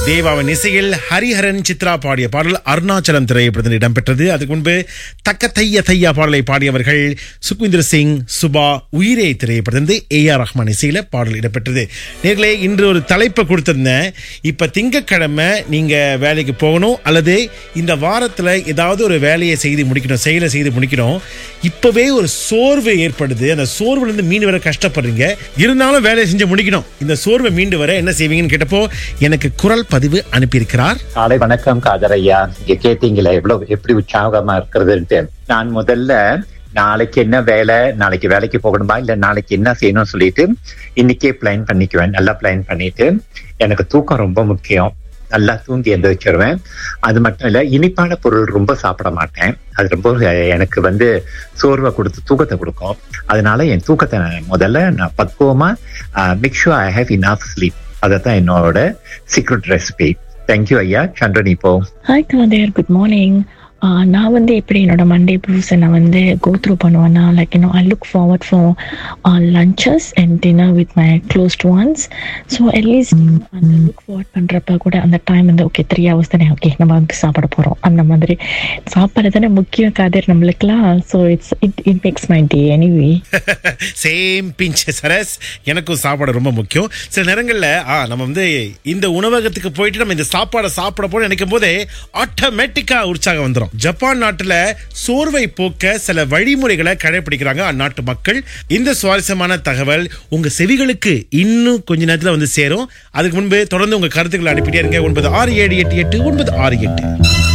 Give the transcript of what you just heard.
தேவாவின் இசையில் ஹரிஹரன் சித்ரா பாடிய பாடல் அருணாச்சலம் திரைப்படத்தில் இடம்பெற்றது அதுக்கு முன்பு தக்க தைய தையா பாடலை பாடியவர்கள் சுக்விந்தர் சிங் சுபா உயிரே திரைப்படத்திலிருந்து ஏ ஆர் ரஹ்மான் இசையில பாடல் இடம்பெற்றது நேர்களே இன்று ஒரு தலைப்பை கொடுத்திருந்தேன் இப்ப திங்கட்கிழமை நீங்க வேலைக்கு போகணும் அல்லது இந்த வாரத்துல ஏதாவது ஒரு வேலையை செய்து முடிக்கணும் செயலை செய்து முடிக்கணும் இப்பவே ஒரு சோர்வு ஏற்படுது அந்த சோர்வுல இருந்து மீண்டு வர கஷ்டப்படுறீங்க இருந்தாலும் வேலையை செஞ்சு முடிக்கணும் இந்த சோர்வை மீண்டு வர என்ன செய்வீங்கன்னு கேட்டப்போ எனக்கு குரல் பதிவு அனுப்பியிருக்கிறார் காலை வணக்கம் காதரையா இங்க கேட்டீங்களே எவ்வளவு எப்படி உற்சாகமா இருக்கிறதுன்ட்டு நான் முதல்ல நாளைக்கு என்ன வேலை நாளைக்கு வேலைக்கு போகணுமா இல்ல நாளைக்கு என்ன செய்யணும்னு சொல்லிட்டு இன்னைக்கே பிளான் பண்ணிக்குவேன் நல்லா பிளான் பண்ணிட்டு எனக்கு தூக்கம் ரொம்ப முக்கியம் நல்லா தூங்கி எந்திரிச்சிருவேன் அது மட்டும் இல்ல இனிப்பான பொருள் ரொம்ப சாப்பிட மாட்டேன் அது ரொம்ப எனக்கு வந்து சோர்வை கொடுத்து தூக்கத்தை கொடுக்கும் அதனால என் தூக்கத்தை நான் முதல்ல நான் பக்குவமா make sure I have enough sleep அதைத்தான் என்னோட சீக்ரெட் ரெசிபி தேங்க்யூ ஐயா சந்திரன் இப்போ ஹாய் காதர் குட் மார்னிங் நான் வந்து எப்படி என்னோட மண்டே ப்ளூஸை நான் வந்து கோ த்ரூ பண்ணுவேன்னா like you know I look forward for lunches and dinner with my closest ones so at least அந்த லுக் ஃபார்வர்ட் பண்ணுறப்ப கூட அந்த டைம் வந்து ஓகே த்ரீ ஹவர்ஸ் தானே ஓகே நம்ம வந்து சாப்பிட போகிறோம் அந்த மாதிரி சாப்பாடு தானே முக்கியம் காதர் நம்மளுக்குலாம் so it's it it makes my day anyway same pinch சரஸ் எனக்கும் சாப்பாடு ரொம்ப முக்கியம் சில நேரங்கள்ல ஆ நம்ம வந்து இந்த உணவகத்துக்கு போயிட்டு நம்ம இந்த சாப்பாடை சாப்பிட போன நினைக்கும் போதே ஆட்டோமேட்டிக்கா உற்சாகம் வந்துடும் ஜப்பான் நாட்டுல சோர்வை போக்க சில வழிமுறைகளை கடைபிடிக்கிறாங்க அந்நாட்டு மக்கள் இந்த சுவாரஸ்யமான தகவல் உங்க செவிகளுக்கு இன்னும் கொஞ்ச நேரத்துல வந்து சேரும் அதுக்கு முன்பு தொடர்ந்து உங்க கருத்துக்களை அனுப்பிட்டே இருங்க ஒன்பது ஆறு ஏழு எட்டு எட்டு ஒன்பது ஆறு எட்டு